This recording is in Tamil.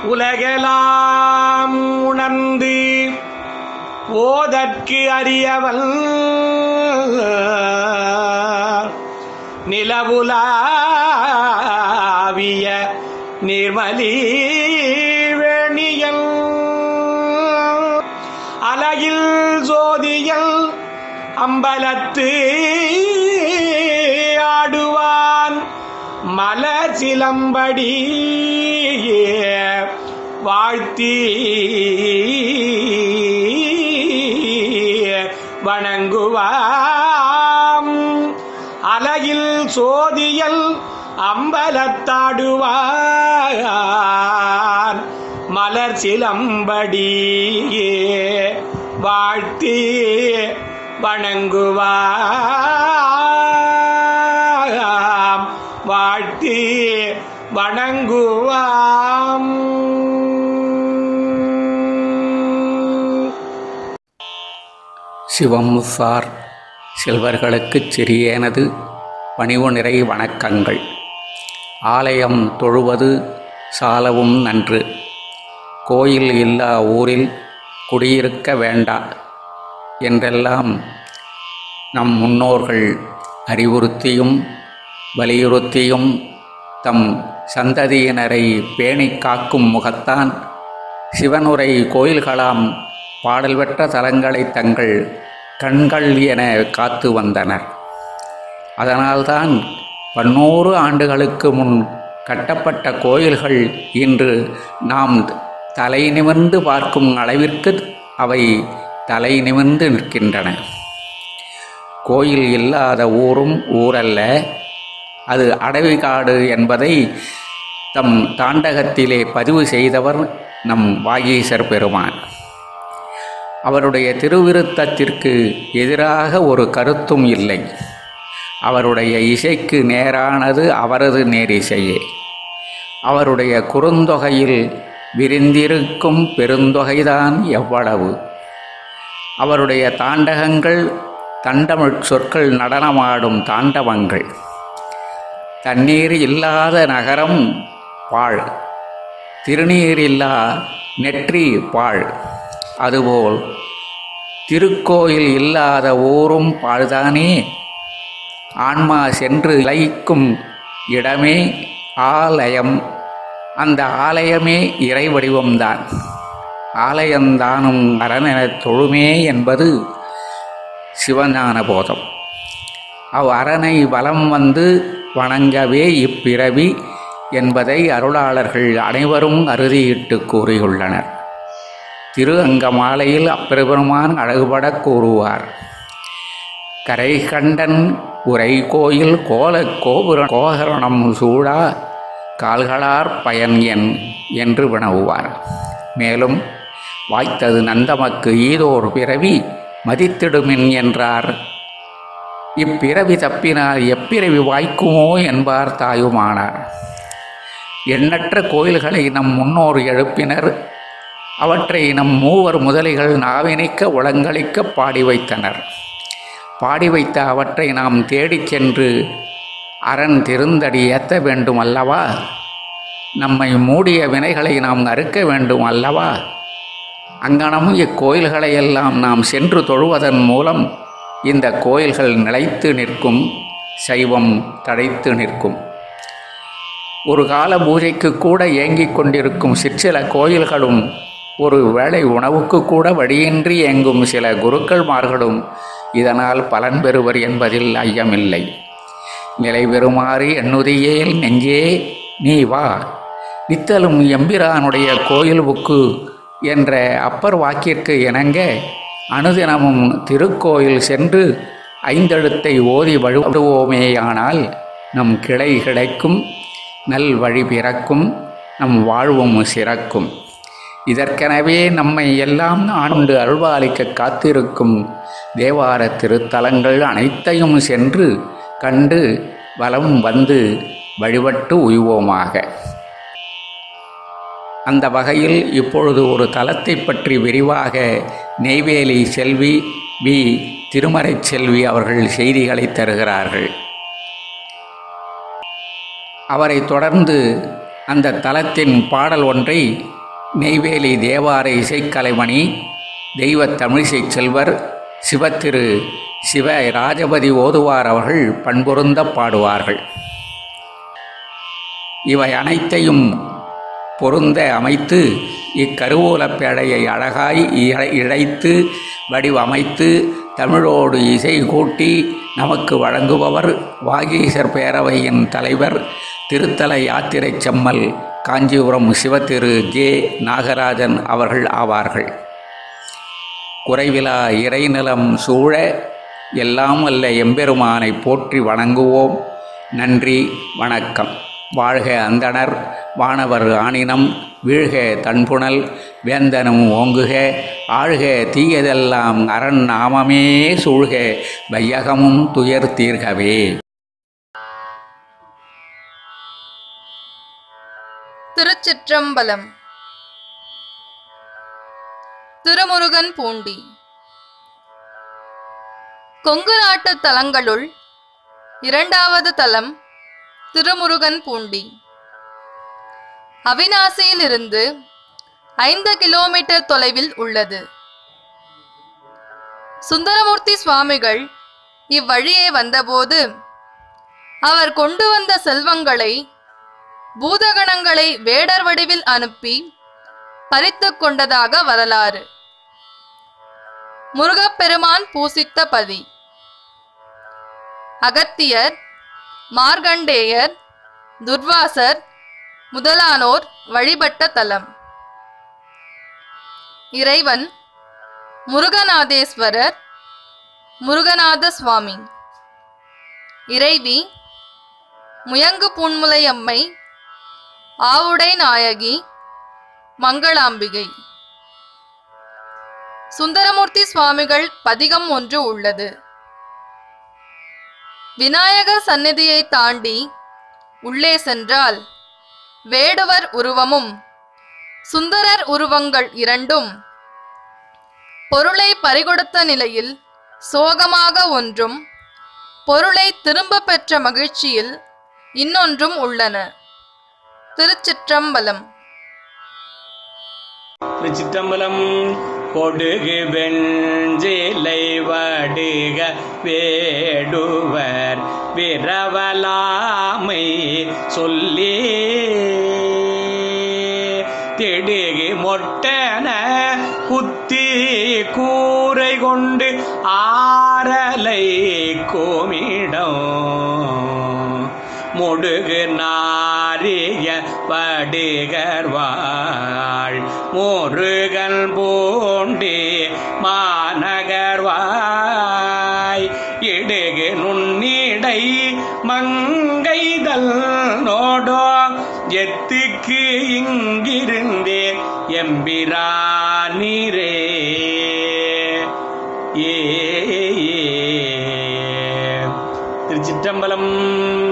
உலகெலாம் உணர்ந்து ஓதற்கு அறியவன் நிலவுலாவிய நிர்மலி வேணியல் அலையில் ஜோதியல் அம்பலத்து ஆடுவான் மலர் சிலம்படி வாழ்த்தி வணங்குவாம் அலையில் சோதியல் அம்பலத்தாடுவான் மலர் சிலம்படி வாழ்த்தி வணங்குவாம் வாழ்த்தி வணங்குவாம் சிவம் சார் செல்வர்களுக்குச் சிறியேனது பணிவு நிறை வணக்கங்கள் ஆலயம் தொழுவது சாலவும் நன்று கோயில் இல்லா ஊரில் குடியிருக்க வேண்டா என்றெல்லாம் நம் முன்னோர்கள் அறிவுறுத்தியும் வலியுறுத்தியும் தம் சந்ததியினரை பேணிக் காக்கும் முகத்தான் சிவனுரை கோயில்களாம் பாடல் பெற்ற தலங்களை தங்கள் கண்கள் என காத்து வந்தனர் அதனால்தான் பன்னூறு ஆண்டுகளுக்கு முன் கட்டப்பட்ட கோயில்கள் இன்று நாம் தலை நிமிர்ந்து பார்க்கும் அளவிற்கு அவை தலை நிமிர்ந்து நிற்கின்றன கோயில் இல்லாத ஊரும் ஊரல்ல அது அடவிகாடு என்பதை தம் தாண்டகத்திலே பதிவு செய்தவர் நம் வாகீசர் பெருமான் அவருடைய திருவிருத்தத்திற்கு எதிராக ஒரு கருத்தும் இல்லை அவருடைய இசைக்கு நேரானது அவரது நேரிசையே அவருடைய குறுந்தொகையில் விரிந்திருக்கும் பெருந்தொகைதான் எவ்வளவு அவருடைய தாண்டகங்கள் தண்டமிழ் சொற்கள் நடனமாடும் தாண்டவங்கள் தண்ணீர் இல்லாத நகரம் பாழ் திருநீர் இல்லா நெற்றி பாழ் அதுபோல் திருக்கோயில் இல்லாத ஊரும் பாழ்தானே ஆன்மா சென்று லயிக்கும் இடமே ஆலயம் அந்த ஆலயமே இறை வடிவம்தான் ஆலயந்தானும் அரணெனத் தொழுமே என்பது சிவஞான போதம் அவ் அரணை வலம் வந்து வணங்கவே இப்பிறவி என்பதை அருளாளர்கள் அனைவரும் அறுதியிட்டு கூறியுள்ளனர் திரு அங்கமாலையில் அப்பெருமான் அழகுபட கூறுவார் கரை கண்டன் உரை கோயில் கோல கோபுர கோகரணம் சூழா கால்களார் பயன் என் என்று வினவுவார் மேலும் வாய்த்தது நந்தமக்கு ஈதோர் பிறவி மதித்திடுமின் என்றார் இப்பிறவி தப்பினால் எப்பிறவி வாய்க்குமோ என்பார் தாயுமானார் எண்ணற்ற கோயில்களை நம் முன்னோர் எழுப்பினர் அவற்றை நம் மூவர் முதலிகள் நாவினிக்க உளங்களிக்க பாடி வைத்தனர் பாடி வைத்த அவற்றை நாம் தேடிச் சென்று அரண் திருந்தடி ஏத்த வேண்டும் அல்லவா நம்மை மூடிய வினைகளை நாம் அறுக்க வேண்டும் அல்லவா அங்கனம் இக்கோயில்களையெல்லாம் நாம் சென்று தொழுவதன் மூலம் இந்த கோயில்கள் நிலைத்து நிற்கும் சைவம் தடைத்து நிற்கும் ஒரு கால பூஜைக்கு கூட ஏங்கிக் கொண்டிருக்கும் சிற்சில கோயில்களும் ஒரு வேளை உணவுக்கு கூட வழியின்றி ஏங்கும் சில குருக்கள்மார்களும் இதனால் பலன் பெறுவர் என்பதில் ஐயமில்லை நிலை பெறுமாறு எண்ணுதியேல் நெஞ்சே நீ வா நித்தலும் எம்பிரானுடைய கோயில் புக்கு என்ற அப்பர் வாக்கிற்கு இணங்க அனுதினமும் திருக்கோயில் சென்று ஐந்தெழுத்தை ஓதி வழிபடுவோமேயானால் நம் கிளை கிடைக்கும் நல் வழி பிறக்கும் நம் வாழ்வும் சிறக்கும் இதற்கெனவே நம்மை எல்லாம் ஆண்டு அருள்பாலிக்க காத்திருக்கும் தேவார திருத்தலங்கள் அனைத்தையும் சென்று கண்டு வலம் வந்து வழிபட்டு உய்வோமாக அந்த வகையில் இப்பொழுது ஒரு தலத்தை பற்றி விரிவாக நெய்வேலி செல்வி வி திருமறைச் செல்வி அவர்கள் செய்திகளை தருகிறார்கள் அவரை தொடர்ந்து அந்த தலத்தின் பாடல் ஒன்றை நெய்வேலி தேவார இசைக்கலைமணி தெய்வ தமிழிசை செல்வர் சிவத்திரு சிவ ராஜபதி ஓதுவார் அவர்கள் பண்பொருந்த பாடுவார்கள் இவை அனைத்தையும் பொருந்த அமைத்து இக்கருவூலப் பேழையை அழகாய் இழை- இழைத்து வடிவமைத்து தமிழோடு இசை கூட்டி நமக்கு வழங்குபவர் வாகீசர் பேரவையின் தலைவர் திருத்தல யாத்திரை செம்மல் காஞ்சிபுரம் சிவத்திரு ஜே நாகராஜன் அவர்கள் ஆவார்கள் குறைவிலா இறைநிலம் சூழ எல்லாம் அல்ல எம்பெருமானை போற்றி வணங்குவோம் நன்றி வணக்கம் வாழ்க அந்தணர் வானவர் ஆணினம் வீழ்க தன்புணல் வேந்தனும் ஓங்குக ஆழ்க தீயதெல்லாம் அரண் நாமமே சூழ்க வையகமும் துயர் தீர்கவே திருச்சிற்றம்பலம் திருமுருகன் பூண்டி கொங்கு நாட்டு தலங்களுள் இரண்டாவது தலம் திருமுருகன் பூண்டி அவிநாசியிலிருந்து ஐந்து கிலோமீட்டர் தொலைவில் உள்ளது சுந்தரமூர்த்தி சுவாமிகள் இவ்வழியே வந்தபோது அவர் கொண்டு வந்த செல்வங்களை பூதகணங்களை வேடர் வடிவில் அனுப்பி பறித்துக் கொண்டதாக வரலாறு முருகப்பெருமான் பூசித்த பதி அகத்தியர் மார்கண்டேயர் துர்வாசர் முதலானோர் வழிபட்ட தலம் இறைவன் முருகநாதேஸ்வரர் முருகநாத சுவாமி இறைவி முயங்கு பூன்முலையம்மை ஆவுடை நாயகி மங்களாம்பிகை சுந்தரமூர்த்தி சுவாமிகள் பதிகம் ஒன்று உள்ளது விநாயகர் சந்நிதியை தாண்டி உள்ளே சென்றால் வேடுவர் உருவமும் சுந்தரர் உருவங்கள் இரண்டும் பொருளை பறிகொடுத்த நிலையில் சோகமாக ஒன்றும் பொருளை திரும்ப பெற்ற மகிழ்ச்சியில் இன்னொன்றும் உள்ளன திருச்சிற்றம்பலம் திருச்சிற்றம்பலம் கொடுகு வெஞ்சிலை வடுக வேடுவர் விரவலாமை சொல்லி திடுகு மொட்டன குத்தி கூரை கொண்டு ஆரலை கோமிடம் முடுகு நாரிய வடுகர்வாள் முருகன் பூண்டி மாநகர்வாய் இடுகு நுண்ணிடை மங்கைதல் நோடோ எத்துக்கு இங்கிருந்தே எம்பிரானிரே ஏ திருச்சிற்றம்பலம்